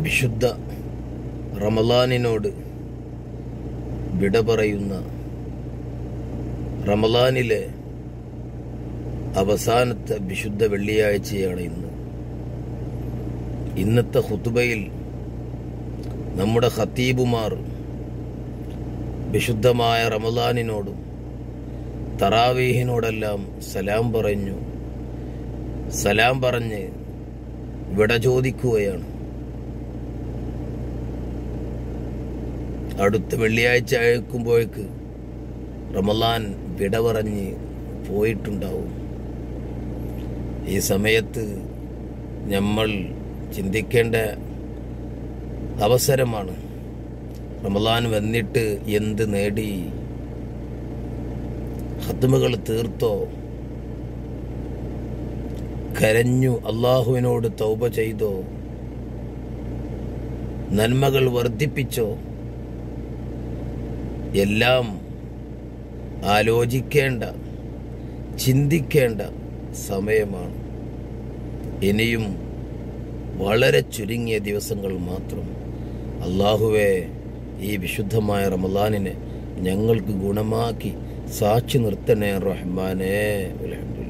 വിശുദ്ധ റമലാനിനോട് വിട പറയുന്ന റമലാനിലെ അവസാനത്തെ വിശുദ്ധ വെള്ളിയാഴ്ചയാണ് ഇന്ന് ഇന്നത്തെ ഹുത്തുബയിൽ നമ്മുടെ ഖത്തീബുമാർ വിശുദ്ധമായ റമലാനിനോടും തറാവീഹിനോടെല്ലാം സലാം പറഞ്ഞു സലാം പറഞ്ഞ് വിട ചോദിക്കുകയാണ് അടുത്ത വെള്ളിയാഴ്ച അയക്കുമ്പോഴേക്ക് റമലാൻ വിട പറഞ്ഞ് പോയിട്ടുണ്ടാവും ഈ സമയത്ത് നമ്മൾ ചിന്തിക്കേണ്ട അവസരമാണ് റമലാൻ വന്നിട്ട് എന്ത് നേടി ഹത്തുമകൾ തീർത്തോ കരഞ്ഞു അള്ളാഹുവിനോട് തൗബ ചെയ്തോ നന്മകൾ വർദ്ധിപ്പിച്ചോ എല്ലാം ആലോചിക്കേണ്ട ചിന്തിക്കേണ്ട സമയമാണ് ഇനിയും വളരെ ചുരുങ്ങിയ ദിവസങ്ങൾ മാത്രം അള്ളാഹുവെ ഈ വിശുദ്ധമായ റമലാനിനെ ഞങ്ങൾക്ക് ഗുണമാക്കി സാക്ഷി നിർത്തണേ റഹ്മാനേ അൽഹംദുലില്ലാ